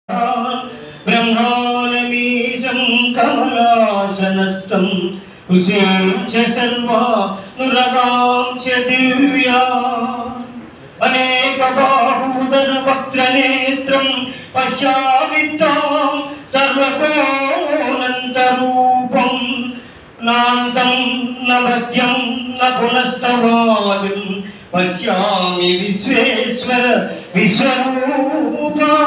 బ్రహ్మానమీశం కమలాసనస్థం హృషేంచ సర్వా నురగాంచ దివ్యా అనేక బాహూదర వక్త్రనేత్రం పశ్యామి తాం సర్వతోనంతరూపం నాంతం న మధ్యం న పునస్తవాదిం పశ్యామి విశ్వేశ్వర విశ్వరూపా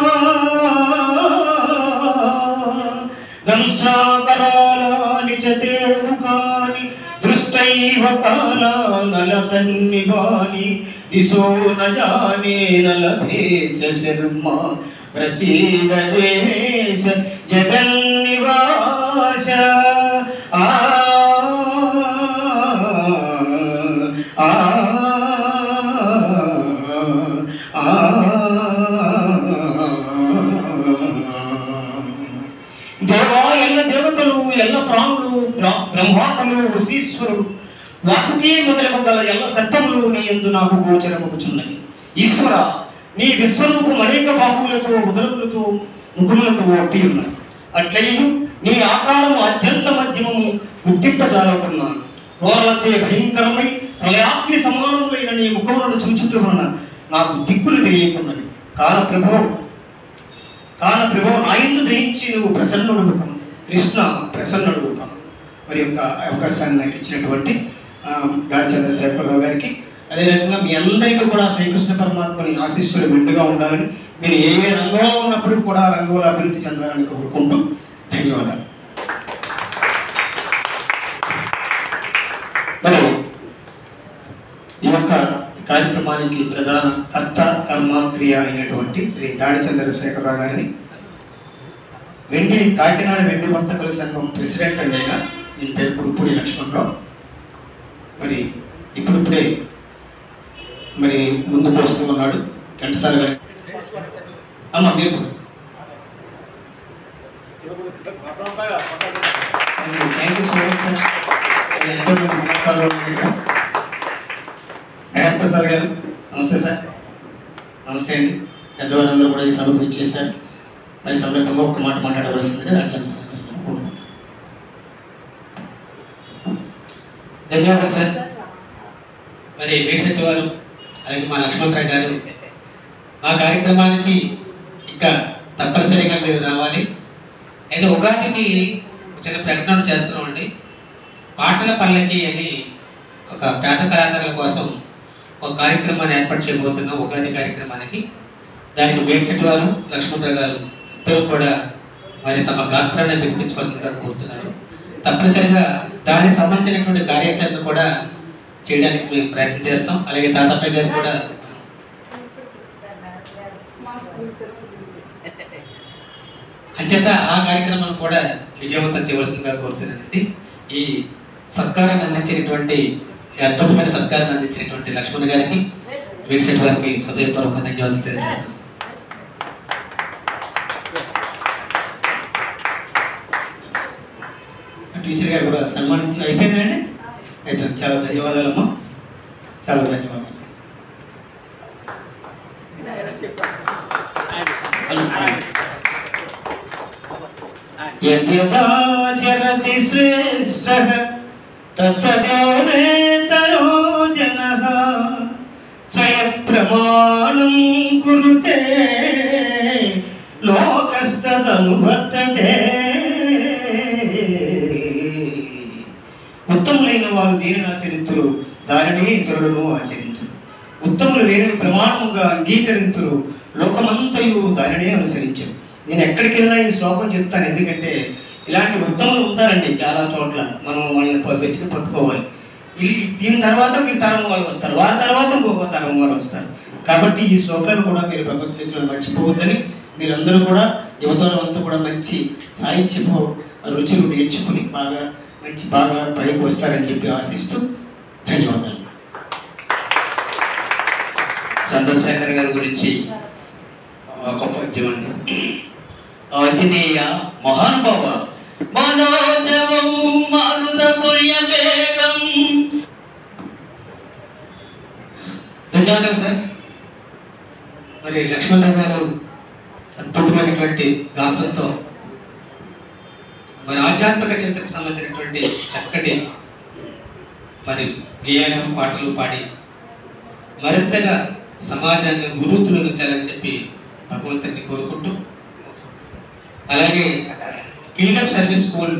దంష్టాకరాళాని చ తే ముఖాని దృష్టైవ కాలానల సన్నిభాని దిశో న జానే న లభే చ శర్మ ప్రసీద దేవేశ జగన్నివాస ఆ ఆ దేవా ఎల్ల దేవతలు ఎల్ల ప్రాణులు బ్ర- బ్రహ్మాండలు వశీశ్వరుడు వాసుకి మొదలగు గల ఎల్ల సత్యములు నీ ఎందు నాకు గోచరమగుచున్నవి ఈశ్వర నీ విశ్వరూపం అనేక బాహువులతో ఉదరములతో ముఖములతో ఒట్టి ఉన్నది అట్లయ్యు నీ ఆకారము అత్యంత మధ్యమము గుర్తింపజాలకున్నాను రోలచే భయంకరమై ప్రళయాగ్ని సమానములైన నీ ముఖములను చూచుతున్న నాకు దిక్కులు తెలియకున్నవి కాల ప్రభు కాన ప్రభు ఆయందు దయించి నువ్వు ప్రసన్నుడు కమ్ కృష్ణ ప్రసన్నుడు కమ్ మరి యొక్క అవకాశాన్ని నాకు ఇచ్చినటువంటి ఆ, గాడి చంద్రశేఖరరావు గారికి అదే రకంగా మీ అందరికీ కూడా శ్రీకృష్ణ పరమాత్మని ఆశీస్సులు మెండుగా ఉండాలని మీరు ఏ ఏ రంగంలో ఉన్నప్పుడు కూడా ఆ రంగంలో అభివృద్ధి చెందాలని కోరుకుంటూ ధన్యవాదాలు మరి ఈ యొక్క కార్యక్రమానికి ప్రధాన కర్త కర్మాక్రియ అయినటువంటి శ్రీ దాడి చంద్రశేఖరరావు గారిని వెండి కాకినాడ వెండి వర్తకుల సంఘం ప్రెసిడెంట్ అండి ఆయన ఈయన పేరు పుడుపూడి లక్ష్మణరావు మరి ఇప్పుడిప్పుడే మరి ముందుకు వస్తూ ఉన్నాడు ఘంటసాల గారు అమ్మ మీరు కూడా thank you so much sir మరి ఎంతో మంది జ్ఞాపకాలు ఉన్నాయి. ప్రసాద్ గారు నమస్తే సార్ నమస్తే అండి పెద్దవారందరూ కూడా ఈ సభకు ఇచ్చేసారు మరి ఈ సందర్భంగా ఒక మాట మాట్లాడవలసిందిగా నడిచాను సార్ కోరుకుంటున్నాను. ధన్యవాదాలు సార్ మరి వీరశెట్టి వారు అలాగే మా లక్ష్మణరావు గారు మా కార్యక్రమానికి ఇంకా తప్పనిసరిగా మీరు రావాలి అయితే ఉగాదికి ఒక చిన్న ప్రకటన చేస్తున్నామండి పాటల పల్లకి అని ఒక పేద కళాకారుల కోసం ఒక కార్యక్రమాన్ని ఏర్పాటు చేయబోతున్నాం ఉగాది కార్యక్రమానికి దానికి వీరశెట్టి వారు లక్ష్మణరావు గారు ఇద్దరు కూడా మరి తమ గాత్రాన్ని వినిపించవలసిందిగా కోరుతున్నారు తప్పనిసరిగా దానికి సంబంధించినటువంటి కార్యాచరణ కూడా చేయడానికి మేము ప్రయత్నం చేస్తాం అలాగే తాతపై గారు కూడా అంచేత ఆ కార్యక్రమం కూడా విజయవంతం చేయవలసిందిగా కోరుతున్నానండి ఈ సత్కారాన్ని అందించినటువంటి ఈ అద్భుతమైన సత్కారాన్ని అందించినటువంటి లక్ష్మణ్ గారికి వీరశెట్టి గారికి హృదయపూర్వక ధన్యవాదాలు తెలియజేస్తాను టీచర్ గారు కూడా సన్మానించి అయిపోయిందండి అయిపోయింది చాలా ధన్యవాదాలమ్మా చాలా ధన్యవాదాలు యద్యదాచరతి శ్రేష్ఠః తత్తదేవేతరో జనః స్వయప్రమాణం కురుతే లోకస్తదనువర్తతే ఉత్తములైన వారు దేనిని ఆచరింతురు దానిని ఇతరులను ఆచరింతురు ఉత్తములు వేరిని ప్రమాణముగా అంగీకరింతురు లోకమంతయు దానినే అనుసరించరు నేను ఎక్కడికి వెళ్ళినా ఈ శ్లోకం చెప్తాను ఎందుకంటే ఇలాంటి ఉత్తములు ఉంటారండి చాలా చోట్ల మనం వాళ్ళని ప- వెతికి పట్టుకోవాలి ఈ- దీని తర్వాత మీరు తరం వాళ్ళు వస్తారు వారి తర్వాత ఇంకొక తరం వారు వస్తారు కాబట్టి ఈ శ్లోకాలు కూడా మీరు భగవద్గీతలో మర్చిపోవద్దని మీరందరూ కూడా యువతరం అంతా కూడా మంచి సాహిత్యపు రుచులు నేర్చుకుని బాగా మంచి బాగా పైకి వస్తారని చెప్పి ఆశిస్తూ ధన్యవాదాలు చంద్రశేఖర్ గారి గురించి ఒక పద్యం అండి ఆంజనేయ మహానుభావ మనోజవం మారుత తుల్య వేగం ధన్యవాదాలు సార్ మరి లక్ష్మణరావు గారు అద్భుతమైనటువంటి గాత్రంతో మరి ఆధ్యాత్మిక చింతకు సంబంధించినటువంటి చక్కటి మరి గేయాలు పాటలు పాడి మరింతగా సమాజాన్ని గురుతులుంచాలని చెప్పి భగవంతుని కోరుకుంటూ అలాగే కింగ్డమ్ సర్వీస్ స్కూల్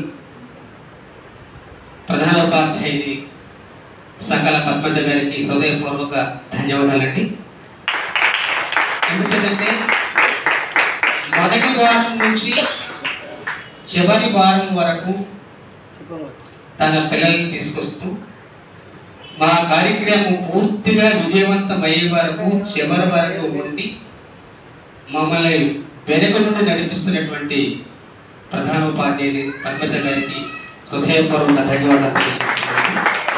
ప్రధాన ఉపాధ్యాయుని సకల పద్మజ గారికి హృదయపూర్వక ధన్యవాదాలండి ఎందుకంటే మొదటి వారం నుంచి చివరి వారం వరకు తన పిల్లల్ని తీసుకొస్తూ మా కార్యక్రమం పూర్తిగా విజయవంతం అయ్యే వరకు చివరి వరకు ఉండి మమ్మల్ని వెనుక నుండి నడిపిస్తున్నటువంటి ప్రధాన ఉపాధ్యాయుని పద్మజ గారికి హృదయపూర్వక ధన్యవాదాలు తెలియజేస్తున్నాను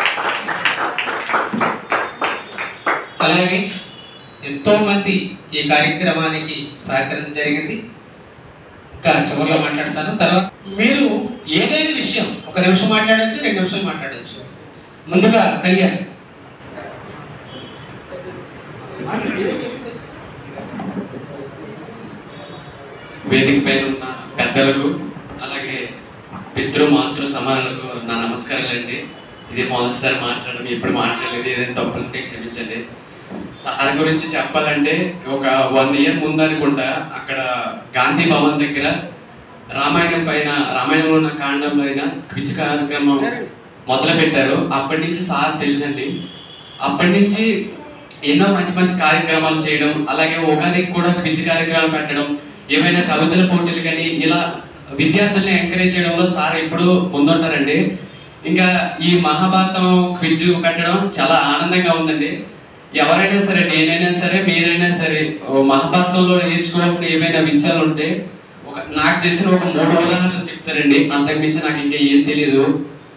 అలాగే ఎంతో మంది ఈ కార్యక్రమానికి సహకరించడం జరిగింది ఇంకా చివరిలో మాట్లాడతాను తర్వాత మీరు ఏదైనా విషయం ఒక నిమిషం మాట్లాడచ్చు రెండు నిమిషాలు మాట్లాడచ్చు ముందుగా కళ్యాణ్ వేదిక పైన ఉన్న పెద్దలకు అలాగే పితృ మాతృ సమానులకు నా నమస్కారాలండి ఇది మొదటిసారి మాట్లాడడం ఎప్పుడు మాట్లాడలేదు ఏదైనా తప్పులుంటే క్షమించండి సార్ గురించి చెప్పాలంటే ఒక వన్ ఇయర్ ముందు అనుకుంటా అక్కడ గాంధీ భవన్ దగ్గర రామాయణం పైన రామాయణంలో ఉన్న కాండం పైన క్విజ్ కార్యక్రమం మొదలు పెట్టారు అప్పటి నుంచి సార్ తెలుసండి అప్పటి నుంచి ఎన్నో మంచి మంచి కార్యక్రమాలు చేయడం అలాగే ఉగాదికి కూడా క్విజ్ కార్యక్రమాలు పెట్టడం ఏమైనా కవితల పోటీలు కానీ ఇలా విద్యార్థుల్ని ఎంకరేజ్ చేయడంలో సార్ ఎప్పుడు ముందుంటారండి ఇంకా ఈ మహాభారతం క్విజ్ పెట్టడం చాలా ఆనందంగా ఉందండి ఎవరైనా సరే నేనైనా సరే మీరైనా సరే ఓ మహాభారతంలో నేర్చుకోవాల్సిన ఏమైనా విషయాలు ఉంటే ఒక నాకు తెలిసిన ఒక మూడు ఉదాహరణలు చెప్తారండి అంతకుమించి నాకు ఇంకా ఏం తెలియదు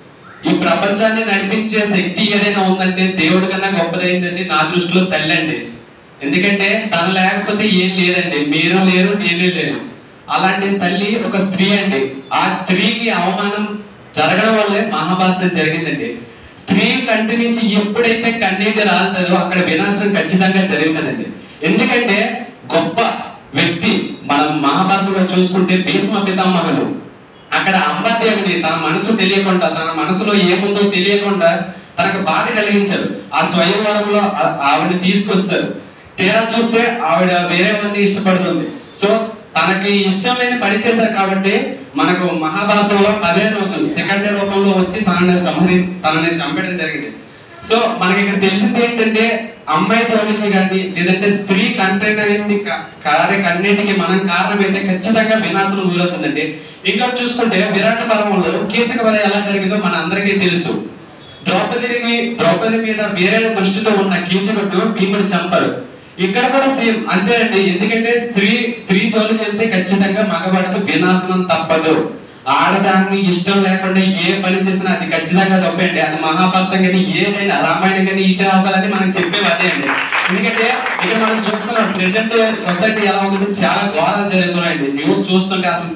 ఈ ప్రపంచాన్ని నడిపించే శక్తి ఏదైనా ఉందంటే దేవుడి కన్నా గొప్పదైందండి నా దృష్టిలో తల్లి అండి ఎందుకంటే తను లేకపోతే ఏం లేదండి మీరు లేరు నేను లేరు అలాంటి తల్లి ఒక స్త్రీ అండి ఆ స్త్రీకి అవమానం జరగడం వల్లే మహాభారతం జరిగిందండి స్త్రీ కంటి నుంచి ఎప్పుడైతే కన్నీటి రాలుతుందో అక్కడ వినాశం ఖచ్చితంగా జరుగుతుందండి ఎందుకంటే గొప్ప వ్యక్తి మనం మహాభారతంలో చూసుకుంటే భీష్మ పితామహులు అక్కడ అంబాదేవిని తన మనసు తెలియకుండా తన మనసులో ఏముందో తెలియకుండా తనకు బాధ కలిగించారు ఆ స్వయంవరంలో ఆ- ఆవిడని తీసుకొస్తారు తీరా చూస్తే ఆవిడ వేరే మంది ఇష్టపడుతుంది సో తనకి ఇష్టం లేని పని చేశారు కాబట్టి మనకు మహాభారతంలో అదే అవుతుంది సెకండ్ రూపంలో వచ్చి తనని సంహరి తనని చంపడం జరిగింది సో మనకి ఇక్కడ తెలిసింది ఏంటంటే అమ్మాయి జోలికి కానీ లేదంటే స్త్రీ కంటైనటువంటి కార్యకన్నిటికి మనం కారణమైతే ఖచ్చితంగా వినాశనం ఊరవుతుందండి ఇంకా చూసుకుంటే విరాట పర్వంలో కీచక వధ ఎలా జరిగిందో మన అందరికీ తెలుసు ద్రౌపదిని ద్రౌపది మీద వేరే దృష్టితో ఉన్న కీచకుడు భీముడు చంపరు ఇక్కడ కూడా సేమ్ అంతేనండి ఎందుకంటే స్త్రీ స్త్రీ జోలికి వెళ్తే ఖచ్చితంగా మగవాడికి వినాశనం తప్పదు ఆడదాన్ని ఇష్టం లేకుండా ఏ పని చేసినా అది ఖచ్చితంగా తప్పండి అది మహాభారతం కానీ ఏదైనా రామాయణం కానీ ఇతిహాసాలన్నీ మనం చెప్పేవి అదే అండి ఎందుకంటే ఇక్కడ మనం చూస్తున్నాం ప్రెసెంట్ సొసైటీ ఎలా ఉంటుంది చాలా ఘోరాలు జరుగుతున్నాయండి న్యూస్ చూస్తుంటే అసలు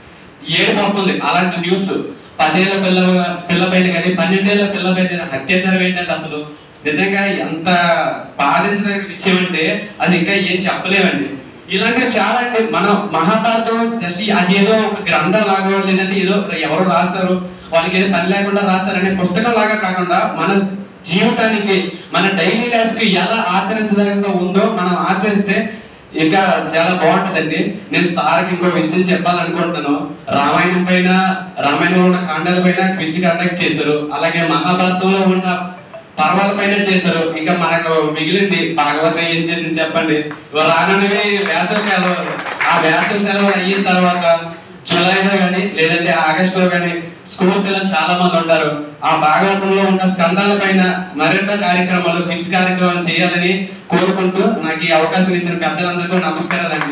ఏడుపు వస్తుంది అలాంటి న్యూస్ పదేళ్ల పిల్ల పిల్ల పైన కానీ పన్నెండేళ్ల పిల్ల పైన అత్యాచారం ఏంటంటే అసలు నిజంగా ఎంత బాధించిన విషయం అంటే అది ఇంకా ఏం చెప్పలేమండి ఇలాంటివి చాలా అంటే మన మహాభారతం జస్ట్ అది ఏదో ఒక గ్రంథం లాగా లేదంటే ఏదో ఎవరు రాశారు వాళ్ళకి ఏదో పని లేకుండా రాశారనే పుస్తకం లాగా కాకుండా మన జీవితానికి మన డైలీ లైఫ్ కి ఎలా ఆచరించదగ్గ ఉందో మనం ఆచరిస్తే ఇంకా చాలా బాగుంటుందండి నేను సార్కి ఇంకో విషయం చెప్పాలనుకుంటున్నాను రామాయణం పైన రామాయణంలో ఉన్న కాండాల పైన క్విజ్ కండక్ట్ చేశారు అలాగే మహాభారతంలో ఉన్న పర్వాల పైన చేశారు ఇంకా మనకు మిగిలింది భాగవతం ఏం చేసింది చెప్పండి ఇవాళ రానున్నవి వేసవి సెలవులు ఆ వేసవి సెలవులు అయిన తర్వాత జూలైలో కానీ లేదంటే ఆగస్టులో కానీ స్కూల్ పిల్లలు చాలా మంది ఉంటారు ఆ భాగవతంలో ఉన్న స్కందాల పైన మరెన్నో కార్యక్రమాలు పిచ్ కార్యక్రమాలు చేయాలని కోరుకుంటూ నాకు ఈ అవకాశం ఇచ్చిన పెద్దలందరికీ నమస్కారాలండి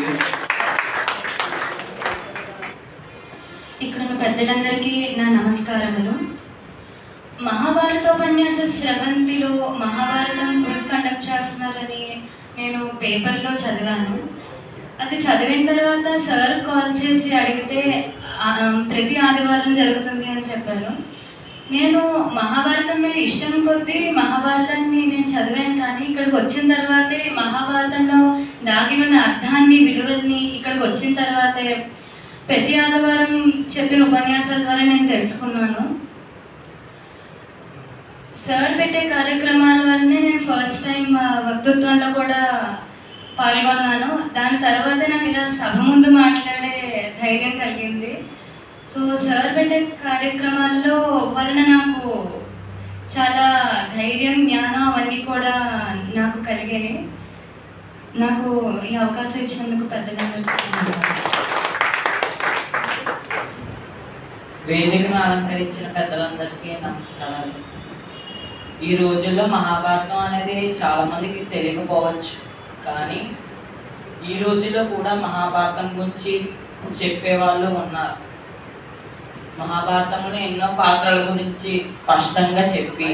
ఇక్కడ ఉన్న పెద్దలందరికీ నా నమస్కారములు మహాభారతోపన్యాస స్రవంతిలో మహాభారతం క్విజ్ కండక్ట్ చేస్తున్నారని నేను పేపర్లో చదివాను అది చదివిన తర్వాత సార్ కాల్ చేసి అడిగితే ఆ, ప్రతి ఆదివారం జరుగుతుంది అని చెప్పారు నేను మహాభారతం మీద ఇష్టం కొద్దీ మహాభారతాన్ని నేను చదివాను కానీ ఇక్కడికి వచ్చిన తర్వాతే మహాభారతంలో దాగి ఉన్న అర్థాన్ని విలువల్ని ఇక్కడికి వచ్చిన తర్వాతే ప్రతి ఆదివారం చెప్పిన ఉపన్యాసాల ద్వారా నేను తెలుసుకున్నాను సార్ పెట్టే కార్యక్రమాల వల్లనే నేను ఫస్ట్ టైం వక్తృత్వంలో కూడా పాల్గొన్నాను దాని తర్వాత నాకు ఇలా సభ ముందు మాట్లాడే ధైర్యం కలిగింది సో సార్ పెట్టే కార్యక్రమాల్లో వలన నాకు చాలా ధైర్యం జ్ఞానం అవన్నీ కూడా నాకు కలిగాయి నాకు ఈ అవకాశం ఇచ్చినందుకు పెద్దలందరికీ ధన్యవాదాలు. వేదికను అలంకరించిన పెద్దలందరికీ నమస్కారాలు ఈ రోజుల్లో మహాభారతం అనేది చాలా మందికి తెలియకపోవచ్చు కానీ ఈ రోజుల్లో కూడా మహాభారతం గురించి చెప్పేవాళ్ళు ఉన్నారు మహాభారతంలో ఎన్నో పాత్రల గురించి స్పష్టంగా చెప్పి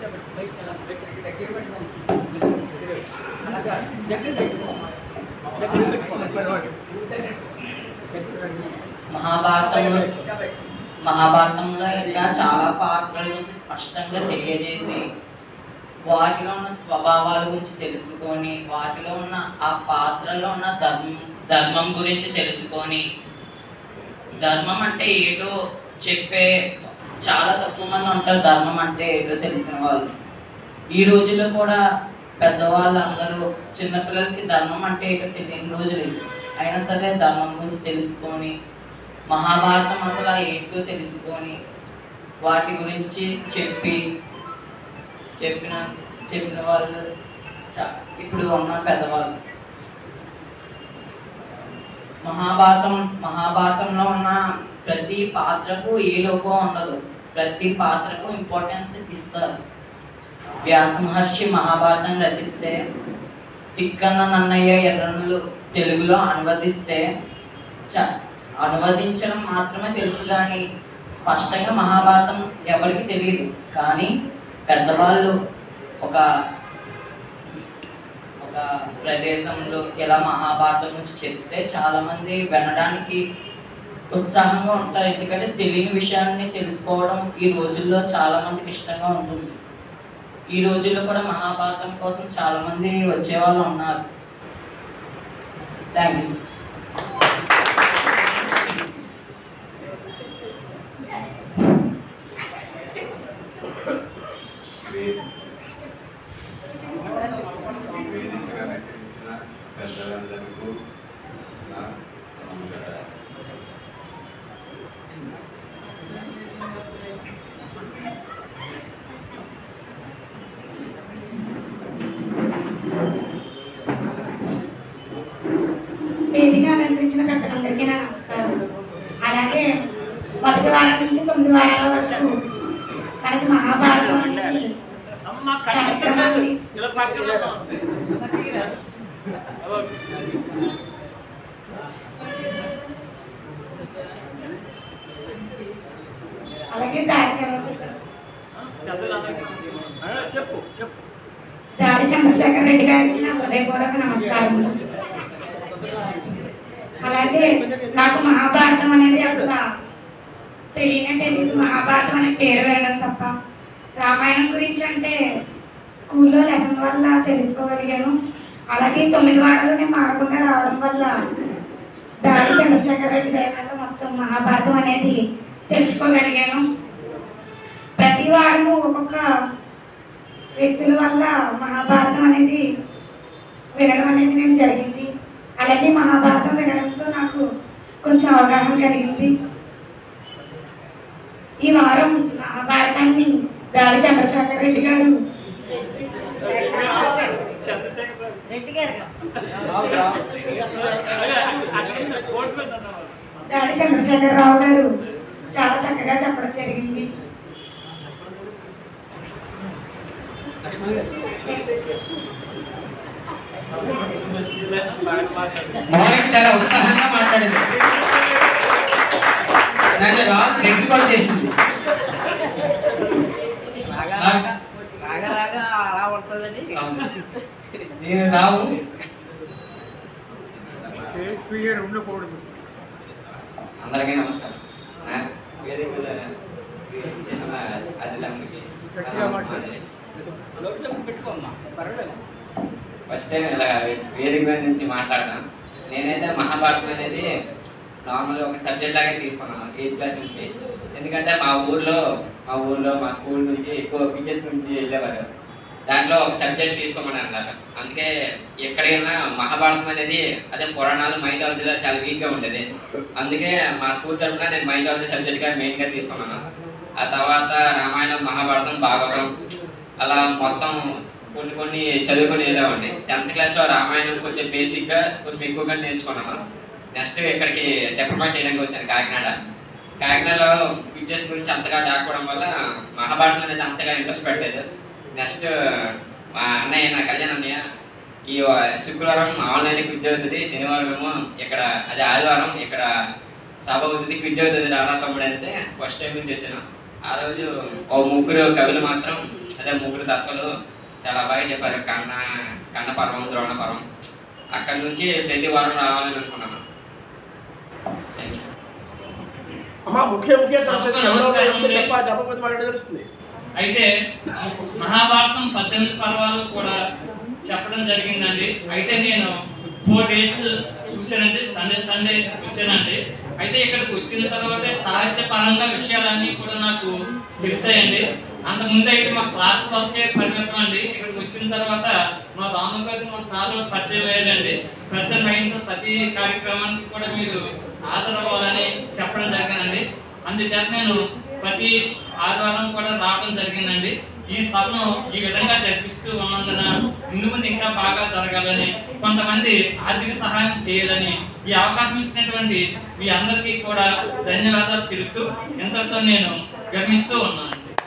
మహాభారతంలో మహాభారతంలో ఇంకా చాలా పాత్రల గురించి స్పష్టంగా తెలియజేసి వాటిలో ఉన్న స్వభావాల గురించి తెలుసుకొని వాటిలో ఉన్న ఆ పాత్రలో ఉన్న ధర్మం ధర్మం గురించి తెలుసుకొని ధర్మం అంటే ఏటో చెప్పే చాలా తక్కువ మంది ఉంటారు ధర్మం అంటే ఏటో తెలిసిన వాళ్ళు ఈ రోజుల్లో కూడా పెద్దవాళ్ళు అందరూ చిన్నపిల్లలకి ధర్మం అంటే ఏటో తెలియని రోజులు ఇవి. అయినా సరే ధర్మం గురించి తెలుసుకొని మహాభారతం అసలు ఆ ఏంటో తెలుసుకొని వాటి గురించి చెప్పి చెప్పిన చెప్పిన వాళ్ళు చ- ఇప్పుడు ఉన్న పెద్దవాళ్ళు మహాభారతం మహాభారతంలో ఉన్న ప్రతి పాత్రకు ఏ లోపం ఉండదు ప్రతి పాత్రకు ఇంపార్టెన్స్ ఇస్తారు వ్యాస మహర్షి మహాభారతం రచిస్తే తిక్కన్న నన్నయ్య ఎర్రన్నులు తెలుగులో అనువదిస్తే చ అనువదించడం మాత్రమే తెలుసు కానీ స్పష్టంగా మహాభారతం ఎవరికి తెలియదు కానీ పెద్దవాళ్ళు ఒక ఒక ప్రదేశంలో ఇలా మహాభారతం గురించి చెప్తే చాలా మంది వినడానికి ఉత్సాహంగా ఉంటారు ఎందుకంటే తెలియని విషయాన్ని తెలుసుకోవడం ఈ రోజుల్లో చాలా మందికి ఇష్టంగా ఉంటుంది ఈ రోజుల్లో కూడా మహాభారతం కోసం చాలా మంది వచ్చేవాళ్ళు ఉన్నారు థ్యాంక్ యూ సార్ వేదికగా నటించిన పెద్దలందరికీ నా నమస్కారం వేదిక అలంకరించిన పెద్దలందరికీ నా నమస్కారం అలాగే మొదటి వారం నుంచి తొమ్మిది వారాల వరకు మనకి మహాభారతం అనేది కార్యక్రమాన్ని అలాగే దాడి చంద్రశేఖర్ దాడి చంద్రశేఖర్ రెడ్డి గారికి నా హృదయపూర్వక నమస్కారములు అలాగే నాకు మహాభారతం అనేది అసలు తెలియనే తెలియదు మహాభారతం అనే పేరు వినడం తప్ప రామాయణం గురించి అంటే స్కూల్లో లెసన్ వల్ల తెలుసుకోగలిగాను అలాగే తొమ్మిది వారాలు నేను మారకుండా రావడం వల్ల దాడి చంద్రశేఖర రెడ్డి దయ వల్ల మొత్తం మహాభారతం అనేది తెలుసుకోగలిగాను ప్రతి వారము ఒక్కొక్క వ్యక్తుల వల్ల మహాభారతం అనేది వినడం అనేది నేను జరిగింది అలాగే మహాభారతం వినడంతో నాకు కొంచెం అవగాహన కలిగింది ఈ వారం మహాభారతాన్ని దాడి చంద్రశేఖర రెడ్డి గారు దాడి చంద్రశేఖరరావు గారు చాలా చక్కగా చెప్పడం జరిగింది మౌలిక చాలా ఉత్సాహంగా మాట్లాడింది నన్ను రాదు రెడ్డి కూడా చేసింది రాగా రాగా అలా ఉంటుందండి అవును. నేను రావు అందరికీ నమస్కారం నా వేదిక మీద చేసిన అతిథులందరికీ పెట్టుకోమ్మా పర్వాలేదు ఫస్ట్ టైం ఇలా వేదిక మీద నుంచి మాట్లాడడం నేనైతే మహాభారతం అనేది నార్మల్గా ఒక సబ్జెక్ట్ లాగా తీసుకున్నాను ఎయిత్ క్లాస్ నుంచి ఎందుకంటే మా ఊర్లో మా ఊర్లో మా స్కూల్ నుంచి ఎక్కువ పిక్చర్స్ నుంచి వెళ్ళేవారు దాంట్లో ఒక సబ్జెక్ట్ తీసుకోమని అన్నారు అందుకే ఎక్కడికైనా మహాభారతం అనేది అదే పురాణాలు మైథాలజీలో చాలా వీక్గా ఉండేది అందుకే మా స్కూల్ తరఫున నేను మైథాలజీ సబ్జెక్ట్గా మెయిన్గా తీసుకున్నాను ఆ తర్వాత రామాయణం మహాభారతం భాగవతం అలా మొత్తం కొన్ని కొన్ని చదువుకొని వెళ్ళామండి టెన్త్ క్లాస్లో రామాయణం కొంచెం బేసిక్గా కొంచెం ఎక్కువగా నేర్చుకున్నాను నెక్స్ట్ ఇక్కడికి డిప్లొమా చేయడానికి వచ్చాను కాకినాడ కాకినాడలో పిక్చర్స్ గురించి అంతగా లేకపోవడం వల్ల మహాభారతం అనేది అంతగా ఇంట్రెస్ట్ పెట్టలేదు నెక్స్ట్ మా అన్నయ్య నా కళ్యాణ్ అన్నయ్య ఈ శుక్రవారం ఆన్లైన్ క్విజ్ అవుతుంది శనివారం ఏమో ఇక్కడ అదే ఆదివారం ఇక్కడ సభ అవుతుంది క్విజ్ అవుతుంది రారా తమ్ముడు అంటే ఫస్ట్ టైం నుంచి వచ్చాను ఆ రోజు ఓ ముగ్గురు కవులు మాత్రం అదే ముగ్గురు తత్వలు చాలా బాగా చెప్పారు కన్న కన్న పర్వం ద్రోణ పర్వం అక్కడ నుంచి ప్రతి వారం రావాలని అనుకున్నాను థ్యాంక్ యూ అమ్మా ముఖ్య ముఖ్య సంస్థ ఎవరో నమస్కారం ఉంటే అండి. చెప్ప చెప్పకపోతే మాకు తెలుస్తుంది అయితే మహాభారతం పద్దెనిమిది పర్వాలు కూడా చెప్పడం జరిగిందండి అయితే నేను ఫోర్ డేస్ చూశానండి సండే సండే వచ్చానండి అయితే ఇక్కడికి వచ్చిన తర్వాత సాహిత్య పరంగా విషయాలన్నీ కూడా నాకు తెలిసాయండి అంతకుముందు అయితే మా క్లాస్ వరకే పరిమితం అండి ఇక్కడికి వచ్చిన తర్వాత మా రాము గారికి మా సార్ పరిచయం అయ్యాడండి పరిచయం అయిన తర్వాత ప్రతి కార్యక్రమానికి కూడా మీరు హాజరవ్వాలని చెప్పడం జరిగిందండి అందుచేత నేను ప్రతి ఆదివారం కూడా రావడం జరిగిందండి ఈ సభను ఈ విధంగా జరిపిస్తూ ఉన్నందున ముందు ముందు ఇంకా బాగా జరగాలని కొంతమంది ఆర్థిక సహాయం చేయాలని ఈ అవకాశం ఇచ్చినటువంటి మీ అందరికీ కూడా ధన్యవాదాలు తెలుపుతూ ఇంతటితో నేను గర్విస్తూ ఉన్నాను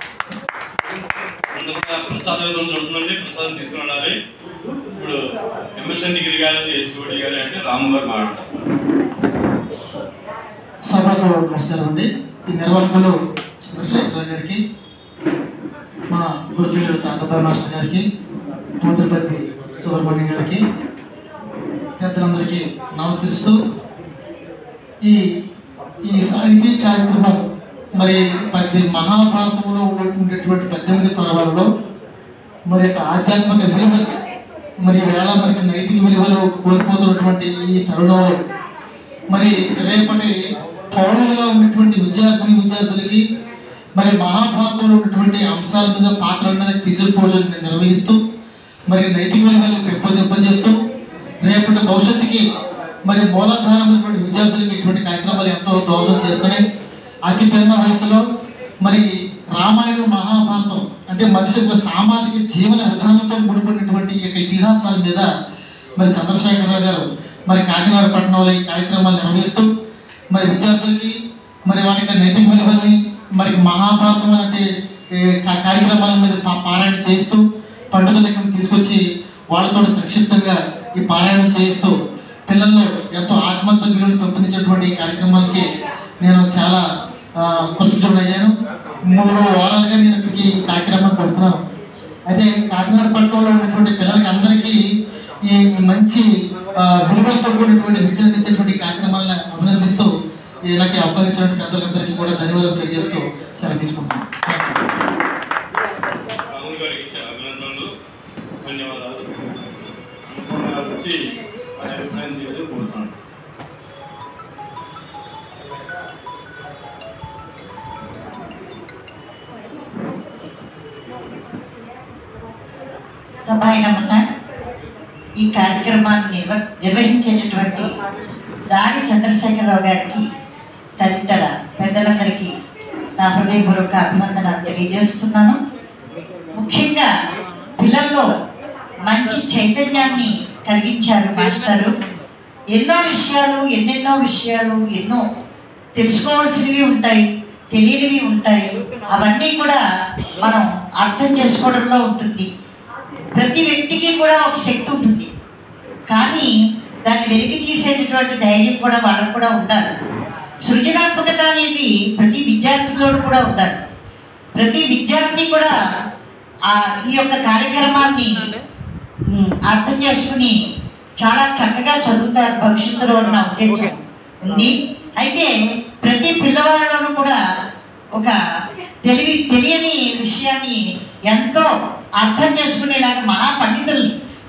ముందుగా ప్రసాద్ విధానం జరుగుతుందండి ప్రసాదం తీసుకుని ఉండాలి ఇప్పుడు ఎంఎస్ఎన్ డిగ్రీ గారు హెచ్ఓడి గారు అంటే రాము గారు మాట్లాడతారు సభకు నమస్కారం అండి ఈ నిర్వాహకులు చంద్రశేఖర్ గారికి మా గురుతులు తాతబాబు మాస్టర్ గారికి పోతులపతి సుబ్రహ్మణ్యం గారికి పెద్దలందరికీ నమస్కరిస్తూ ఈ ఈ సాహితీ కార్యక్రమం మరి పద్ది మహాభారతంలో ఉండేటువంటి పద్దెనిమిది పర్వాలలో మరి యొక్క ఆధ్యాత్మిక విలువలు మరి వేళ మరి నైతిక విలువలు కోల్పోతున్నటువంటి ఈ తరుణంలో మరి రేపటి పౌరులుగా ఉన్నటువంటి విద్యార్థిని విద్యార్థులకి మరి మహాభారతంలో ఉన్నటువంటి అంశాల మీద పాత్రల మీద క్విజుల పూజలు నిర్వహిస్తూ మరి నైతిక విలువలు పెంపొందింపజేస్తూ రేపటి భవిష్యత్తుకి మరి మూలాధారమైనటువంటి విద్యార్థులకి ఇటువంటి కార్యక్రమాలు ఎంతో దోహదం చేస్తున్నాయి అతి పెద్ద వయసులో మరి రామాయణం మహాభారతం అంటే మనిషి యొక్క సామాజిక జీవన విధానంతో ముడిపడినటువంటి ఈ యొక్క ఇతిహాసాల మీద మరి చంద్రశేఖరరావు గారు మరి కాకినాడ పట్టణంలో ఈ కార్యక్రమాలు నిర్వహిస్తూ మరి విద్యార్థులకి మరి వాటి యొక్క నైతిక విలువల్ని మరి మహాభారతం లాంటి ఏ, కా- కార్యక్రమాల మీద పా- పారాయణ చేస్తూ పండుగలు ఇక్కడ తీసుకొచ్చి వాళ్ళతో సంక్షిప్తంగా ఈ పారాయణం చేయిస్తూ పిల్లల్లో ఎంతో ఆత్మహత్య విలువలు పెంపొందించేటువంటి ఈ కార్యక్రమాలకి నేను చాలా ఆ, కృతజ్ఞుడయ్యాను మూడు వారాలుగా నేను ఇక్కడికి ఈ కార్యక్రమానికి వస్తున్నాను అయితే కాకినాడ పట్టణంలో ఉన్నటువంటి పిల్లలకి అందరికీ ఈ మంచి ఆ, విలువలతో కూడినటువంటి విద్య అందించేటువంటి కార్యక్రమాలను అభినందిస్తూ ఇలాంటి అవకాశం ఇచ్చినటువంటి పెద్దలందరికీ కూడా ధన్యవాదాలు తెలియజేస్తూ సెలవు తీసుకుంటున్నాను రాములు గారికి ఇచ్చే అభినందనలు ధన్యవాదాలు అనుకున్న గారి నుంచి వారి అభిప్రాయం చేసి కోరుతున్నాను రమాయణమన్న ఈ కార్యక్రమాన్ని నిర్వ నిర్వహించేటటువంటి దాడి చంద్రశేఖరరావు గారికి తదితర పెద్దలందరికీ నా హృదయపూర్వక అభినందనాలు తెలియజేస్తున్నాను ముఖ్యంగా పిల్లల్లో మంచి చైతన్యాన్ని కలిగించారు మాస్టారు ఎన్నో విషయాలు ఎన్నెన్నో విషయాలు ఎన్నో తెలుసుకోవాల్సినవి ఉంటాయి తెలియనివి ఉంటాయి అవన్నీ కూడా మనం అర్థం చేసుకోవడంలో ఉంటుంది ప్రతి వ్యక్తికి కూడా ఒక శక్తి ఉంటుంది కానీ దాన్ని వెలికి తీసేటటువంటి ధైర్యం కూడా వాళ్ళకు కూడా ఉండాలి సృజనాత్మకత అనేవి ప్రతి విద్యార్థిలో కూడా ఉండాలి ప్రతి విద్యార్థి కూడా ఆ ఈ యొక్క కార్యక్రమాన్ని ఉమ్, అర్థం చేసుకుని చాలా చక్కగా చదువుతారు భవిష్యత్తులో ఉన్న ఉద్దేశం ఉంది అయితే ప్రతి పిల్లవాళ్ళను కూడా ఒక తెలివి తెలియని విషయాన్ని ఎంతో అర్థం చేసుకునేలాగా మహా పండితుల్ని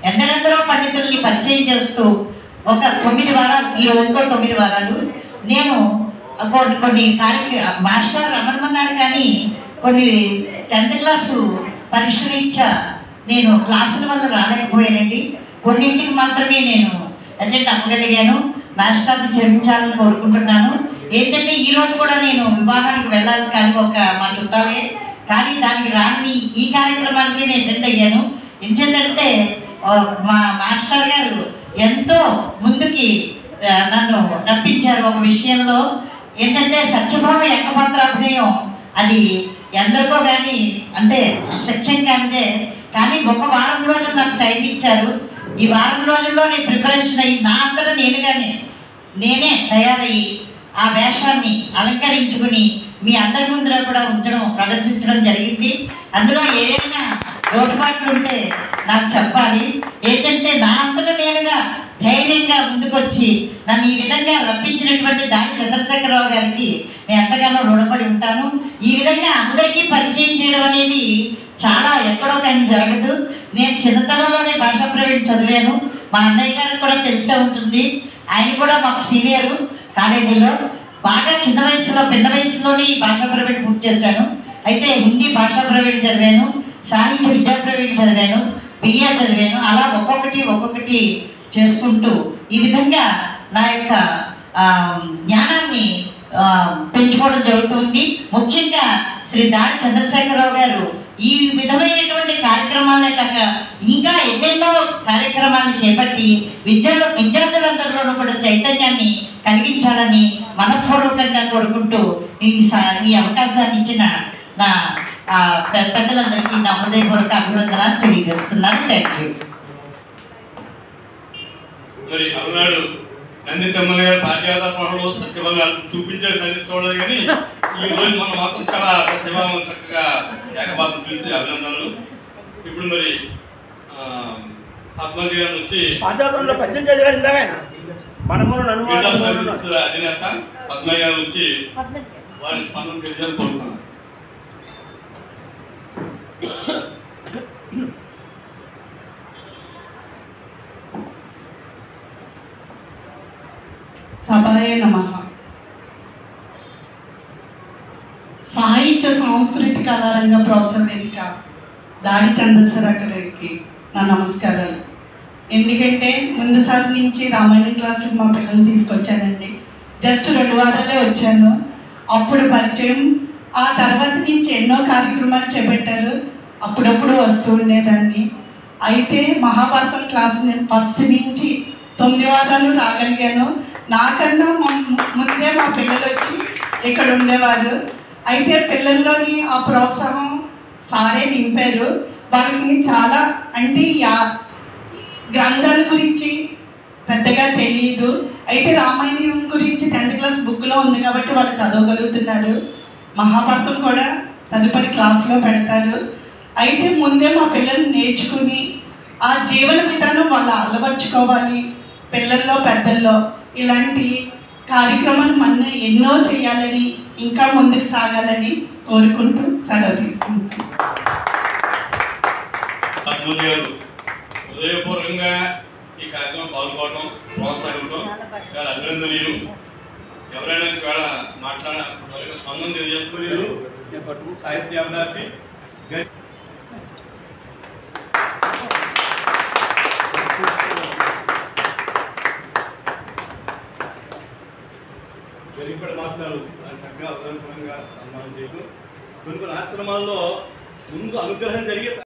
ఎందరెందరో పండితుల్ని పరిచయం చేస్తూ ఒక తొమ్మిది వారాలు ఈ రోజుకో తొమ్మిది వారాలు నేను కొన్ని కొన్ని కార్య మాస్టర్ రమ్మన్నారు కానీ కొన్ని టెన్త్ క్లాసు పరీక్షరీత్యా నేను క్లాసుల వల్ల రాలేకపోయానండి కొన్నింటికి మాత్రమే నేను అటెండ్ అవ్వగలిగాను మాస్టర్ని క్షమించాలని కోరుకుంటున్నాను ఏంటంటే ఈ రోజు కూడా నేను వివాహానికి వెళ్ళాలి కానీ ఒక మా చుట్టాలే కానీ దానికి రాని ఈ కార్యక్రమానికి నేను అటెండ్ అయ్యాను ఎందుకంటే మా మాస్టర్ గారు ఎంతో ముందుకి ఆ, నన్ను నప్పించారు ఒక విషయంలో ఏంటంటే సత్యభామ ఏకపాత్రాభినయం అది ఎందరికో కానీ అంటే సెక్షన్ కానిదే కానీ ఒక వారం రోజులు నాకు టైం ఇచ్చారు ఈ వారం రోజుల్లో నేను ప్రిపరేషన్ అయ్యి నా అంతటా నేనుగానే నేనే తయారయ్యి ఆ వేషాన్ని అలంకరించుకుని మీ అందరి ముందర కూడా ఉంచడం ప్రదర్శించడం జరిగింది అందులో ఏదైనా లోటుపాట్లు ఉంటే నాకు చెప్పాలి ఏంటంటే నా అంతటా నేనుగా ధైర్యంగా ముందుకొచ్చి నన్ను ఈ విధంగా రప్పించినటువంటి దాని చంద్రశేఖరరావు గారికి నేను ఎంతగానో రుణపడి ఉంటాను ఈ విధంగా అందరికీ పరిచయం చేయడం అనేది చాలా ఎక్కడో కానీ జరగదు నేను చిన్నతనంలోనే భాషా ప్రవీణ్ చదివాను మా అన్నయ్య గారికి కూడా తెలిసే ఉంటుంది ఆయన కూడా మాకు సీనియరు కాలేజీలో బాగా చిన్న వయసులో పెద్ద వయసులోనే ఈ భాషా ప్రవీణ్ పూర్తి చేశాను అయితే హిందీ భాషా ప్రవీణ్ చదివాను సాహిత్య విద్యా ప్రవీణ్ చదివాను బిఏ చదివాను అలా ఒక్కొక్కటి ఒక్కొక్కటి చేసుకుంటూ ఈ విధంగా నా యొక్క ఆ, జ్ఞానాన్ని ఆ, పెంచుకోవడం జరుగుతుంది ముఖ్యంగా శ్రీ దాడి చంద్రశేఖరరావు గారు ఈ విధమైనటువంటి కార్యక్రమాలే కాక ఇంకా ఎన్నెన్నో కార్యక్రమాలను చేపట్టి విద్యార్థు విద్యార్థులందరిలోనూ కూడా చైతన్యాన్ని కలిగించాలని మనఃపూర్వకంగా కోరుకుంటూ ఈ స- ఈ అవకాశాన్ని ఇచ్చిన నా ఆ, పె- పెద్దలందరికీ నా హృదయపూర్వక అభినందనాలు తెలియజేస్తున్నాను థ్యాంక్ యూ మరి అలనాడు నంది తెమ్మల గారు పాఠ్యాధాపంలో సత్యభావం చూపించారు సంగతి చూడదు కానీ ఈ రోజు మనం మాత్రం చాలా సత్యభావం చక్కగా ఏకపాత్రం చూసి అభినందనలు ఇప్పుడు మరి ఆ, పద్మాజి గారి నుంచి పాఠశాలలో పద్యం చదివారు ఇందాక ఆయన మనము నన్ను మిగతా సర్వీస్ అధినేత పద్మయ్య గారు వచ్చి వారి స్పందన తెలియాలని కోరుతున్నాను సభాయ నమ సాహిత్య సాంస్కృతిక కళారంగ ప్రోత్సాహ వేదిక దాడి చంద్రశేఖరకి నా నమస్కారాలు ఎందుకంటే ముందుసారి నుంచి రామాయణం క్లాసుకి మా పిల్లల్ని తీసుకొచ్చానండి జస్ట్ రెండు వారాలే వచ్చాను అప్పుడు పరిచయం ఆ తర్వాత నుంచి ఎన్నో కార్యక్రమాలు చేపట్టారు అప్పుడప్పుడు వస్తూ ఉండేదాన్ని అయితే మహాభారతం క్లాస్ నేను ఫస్ట్ నుంచి తొమ్మిది వారాలు రాగలిగాను నాకన్నా ము- ముందే మా పిల్లలు వచ్చి ఇక్కడ ఉండేవారు అయితే పిల్లల్లోని ఆ ప్రోత్సాహం సారే నింపారు వాళ్ళకి చాలా అంటే యా గ్రంథాల గురించి పెద్దగా తెలియదు అయితే రామాయణం గురించి టెన్త్ క్లాస్ బుక్లో ఉంది కాబట్టి వాళ్ళు చదవగలుగుతున్నారు మహాభారతం కూడా తదుపరి క్లాస్లో పెడతారు అయితే ముందే మా పిల్లలు నేర్చుకుని ఆ జీవన విధానం వాళ్ళు అలవర్చుకోవాలి పిల్లల్లో పెద్దల్లో ఇలాంటి కార్యక్రమాలు మన ఎన్నో చేయాలని ఇంకా ముందుకు సాగాలని కోరుకుంటూ సెలవు తీసుకుంటాం పద్మజి గారు హృదయపూర్వకంగా ఈ కార్యక్రమం పాల్గొనడం ప్రోత్సహించడం చాలా అభినందనీయులు ఎవరైనా ఒకవేళ మాట్లాడ వాళ్ళ యొక్క స్పందన తెలియజేస్తున్నారు సాహిత్య అభిలాషి గ- వెలిపడి మాట్లాడు దాన్ని చక్కగా ఉదయపరంగా సన్మానం చేయడం కొన్ని కొన్ని ఆశ్రమాల్లో ముందు అనుగ్రహం జరిగే